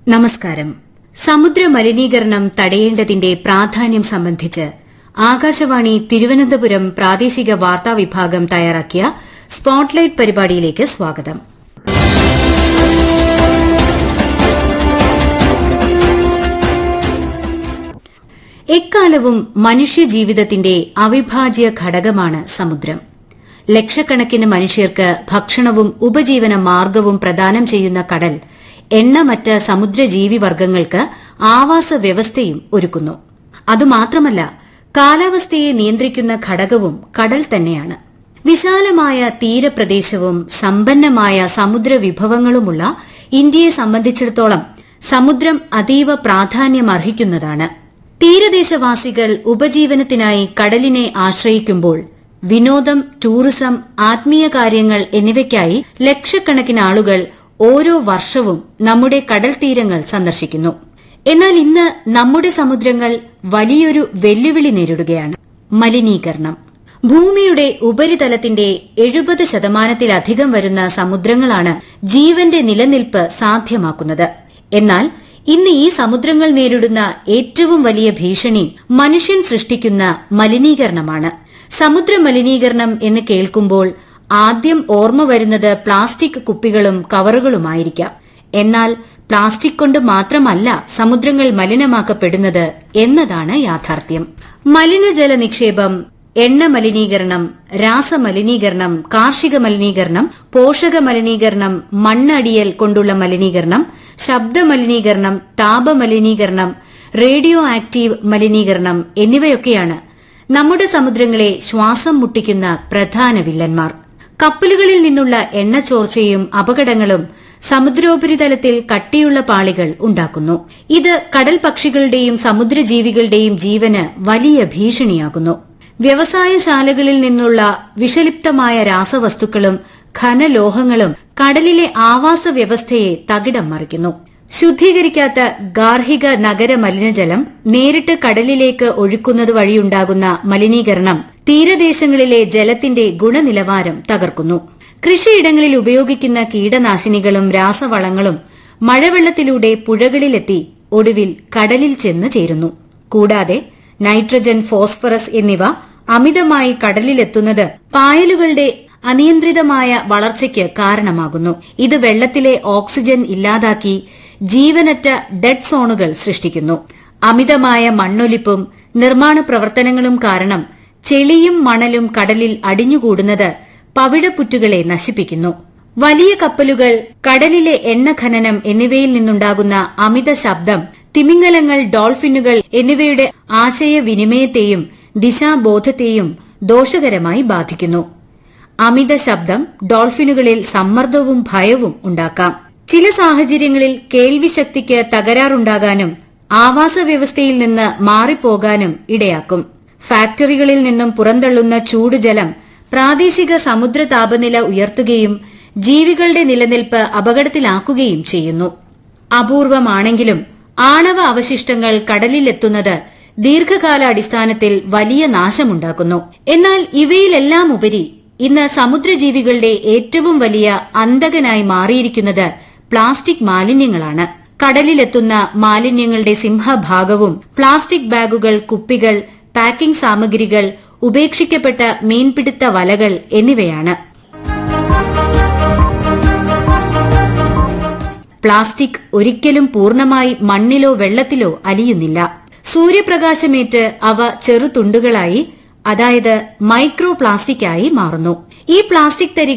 നമസ്കാരം സമുദ്ര മലിനീകരണം തടയേണ്ടതിന്റെ പ്രാധാന്യം സംബന്ധിച്ച് ആകാശവാണി തിരുവനന്തപുരം പ്രാദേശിക വാർത്താ വിഭാഗം തയ്യാറാക്കിയ സ്പോട്ട്ലൈറ്റ് പരിപാടിയിലേക്ക് സ്വാഗതം എക്കാലവും മനുഷ്യജീവിതത്തിന്റെ അവിഭാജ്യ ഘടകമാണ് സമുദ്രം ലക്ഷക്കണക്കിന് മനുഷ്യർക്ക് ഭക്ഷണവും ഉപജീവന മാർഗവും പ്രദാനം ചെയ്യുന്ന കടൽ എണ്ണമറ്റ സമുദ്രജീവിവർഗ്ഗങ്ങൾക്ക് ആവാസ വ്യവസ്ഥയും ഒരുക്കുന്നു അതുമാത്രമല്ല കാലാവസ്ഥയെ നിയന്ത്രിക്കുന്ന ഘടകവും കടൽ തന്നെയാണ് വിശാലമായ തീരപ്രദേശവും സമ്പന്നമായ സമുദ്ര വിഭവങ്ങളുമുള്ള ഇന്ത്യയെ സംബന്ധിച്ചിടത്തോളം സമുദ്രം അതീവ പ്രാധാന്യമർഹിക്കുന്നതാണ് തീരദേശവാസികൾ ഉപജീവനത്തിനായി കടലിനെ ആശ്രയിക്കുമ്പോൾ വിനോദം ടൂറിസം ആത്മീയ കാര്യങ്ങൾ എന്നിവയ്ക്കായി ലക്ഷക്കണക്കിന് ആളുകൾ ഓരോ വർഷവും നമ്മുടെ കടൽ തീരങ്ങൾ സന്ദർശിക്കുന്നു എന്നാൽ ഇന്ന് നമ്മുടെ സമുദ്രങ്ങൾ വലിയൊരു വെല്ലുവിളി നേരിടുകയാണ് മലിനീകരണം ഭൂമിയുടെ ഉപരിതലത്തിന്റെ എഴുപത് ശതമാനത്തിലധികം വരുന്ന സമുദ്രങ്ങളാണ് ജീവന്റെ നിലനിൽപ്പ് സാധ്യമാക്കുന്നത് എന്നാൽ ഇന്ന് ഈ സമുദ്രങ്ങൾ നേരിടുന്ന ഏറ്റവും വലിയ ഭീഷണി മനുഷ്യൻ സൃഷ്ടിക്കുന്ന മലിനീകരണമാണ് സമുദ്ര മലിനീകരണം എന്ന് കേൾക്കുമ്പോൾ ആദ്യം ഓർമ്മ വരുന്നത് പ്ലാസ്റ്റിക് കുപ്പികളും കവറുകളുമായിരിക്കാം എന്നാൽ പ്ലാസ്റ്റിക് കൊണ്ട് മാത്രമല്ല സമുദ്രങ്ങൾ മലിനമാക്കപ്പെടുന്നത് എന്നതാണ് യാഥാർത്ഥ്യം മലിനജല നിക്ഷേപം എണ്ണ മലിനീകരണം രാസമലിനീകരണം കാർഷിക മലിനീകരണം പോഷക മലിനീകരണം മണ്ണടിയൽ കൊണ്ടുള്ള മലിനീകരണം ശബ്ദ മലിനീകരണം താപമലിനീകരണം റേഡിയോ ആക്റ്റീവ് മലിനീകരണം എന്നിവയൊക്കെയാണ് നമ്മുടെ സമുദ്രങ്ങളെ ശ്വാസം മുട്ടിക്കുന്ന പ്രധാന വില്ലന്മാർ കപ്പലുകളിൽ നിന്നുള്ള എണ്ണച്ചോർച്ചയും അപകടങ്ങളും സമുദ്രോപരിതലത്തിൽ കട്ടിയുള്ള പാളികൾ ഉണ്ടാക്കുന്നു ഇത് കടൽ പക്ഷികളുടെയും സമുദ്രജീവികളുടെയും ജീവന് വലിയ ഭീഷണിയാകുന്നു വ്യവസായശാലകളിൽ നിന്നുള്ള വിഷലിപ്തമായ രാസവസ്തുക്കളും ഖനലോഹങ്ങളും കടലിലെ ആവാസ വ്യവസ്ഥയെ തകിടം മറിക്കുന്നു ശുദ്ധീകരിക്കാത്ത ഗാർഹിക നഗര മലിനജലം നേരിട്ട് കടലിലേക്ക് ഒഴുക്കുന്നത് വഴിയുണ്ടാകുന്ന മലിനീകരണം തീരദേശങ്ങളിലെ ജലത്തിന്റെ ഗുണനിലവാരം തകർക്കുന്നു കൃഷിയിടങ്ങളിൽ ഉപയോഗിക്കുന്ന കീടനാശിനികളും രാസവളങ്ങളും മഴവെള്ളത്തിലൂടെ പുഴകളിലെത്തി ഒടുവിൽ കടലിൽ ചെന്ന് ചേരുന്നു കൂടാതെ നൈട്രജൻ ഫോസ്ഫറസ് എന്നിവ അമിതമായി കടലിലെത്തുന്നത് പായലുകളുടെ അനിയന്ത്രിതമായ വളർച്ചയ്ക്ക് കാരണമാകുന്നു ഇത് വെള്ളത്തിലെ ഓക്സിജൻ ഇല്ലാതാക്കി ജീവനറ്റ ഡെഡ് സോണുകൾ സൃഷ്ടിക്കുന്നു അമിതമായ മണ്ണൊലിപ്പും നിർമ്മാണ പ്രവർത്തനങ്ങളും കാരണം ചെളിയും മണലും കടലിൽ അടിഞ്ഞുകൂടുന്നത് പവിഴപ്പുറ്റുകളെ നശിപ്പിക്കുന്നു വലിയ കപ്പലുകൾ കടലിലെ എണ്ണ ഖനനം എന്നിവയിൽ നിന്നുണ്ടാകുന്ന അമിത ശബ്ദം തിമിംഗലങ്ങൾ ഡോൾഫിനുകൾ എന്നിവയുടെ ആശയവിനിമയത്തെയും ദിശാബോധത്തെയും ദോഷകരമായി ബാധിക്കുന്നു അമിത ശബ്ദം ഡോൾഫിനുകളിൽ സമ്മർദ്ദവും ഭയവും ഉണ്ടാക്കാം ചില സാഹചര്യങ്ങളിൽ കേൾവിശക്തിക്ക് തകരാറുണ്ടാകാനും ആവാസ വ്യവസ്ഥയിൽ നിന്ന് മാറിപ്പോകാനും ഇടയാക്കും ഫാക്ടറികളിൽ നിന്നും പുറന്തള്ളുന്ന ചൂടുജലം പ്രാദേശിക സമുദ്ര താപനില ഉയർത്തുകയും ജീവികളുടെ നിലനിൽപ്പ് അപകടത്തിലാക്കുകയും ചെയ്യുന്നു അപൂർവമാണെങ്കിലും ആണവ അവശിഷ്ടങ്ങൾ കടലിലെത്തുന്നത് ദീർഘകാലാടിസ്ഥാനത്തിൽ വലിയ നാശമുണ്ടാക്കുന്നു എന്നാൽ ഇവയിലെല്ലാം ഉപരി ഇന്ന് സമുദ്രജീവികളുടെ ഏറ്റവും വലിയ അന്തകനായി മാറിയിരിക്കുന്നത് പ്ലാസ്റ്റിക് മാലിന്യങ്ങളാണ് കടലിലെത്തുന്ന മാലിന്യങ്ങളുടെ സിംഹഭാഗവും പ്ലാസ്റ്റിക് ബാഗുകൾ കുപ്പികൾ പാക്കിംഗ് സാമഗ്രികൾ ഉപേക്ഷിക്കപ്പെട്ട മീൻപിടുത്ത വലകൾ എന്നിവയാണ് പ്ലാസ്റ്റിക് ഒരിക്കലും പൂർണ്ണമായി മണ്ണിലോ വെള്ളത്തിലോ അലിയുന്നില്ല സൂര്യപ്രകാശമേറ്റ് അവ ചെറുതുണ്ടുകളായി അതായത് മൈക്രോ പ്ലാസ്റ്റിക് ആയി മാറുന്നു ഈ പ്ലാസ്റ്റിക് തരികൾ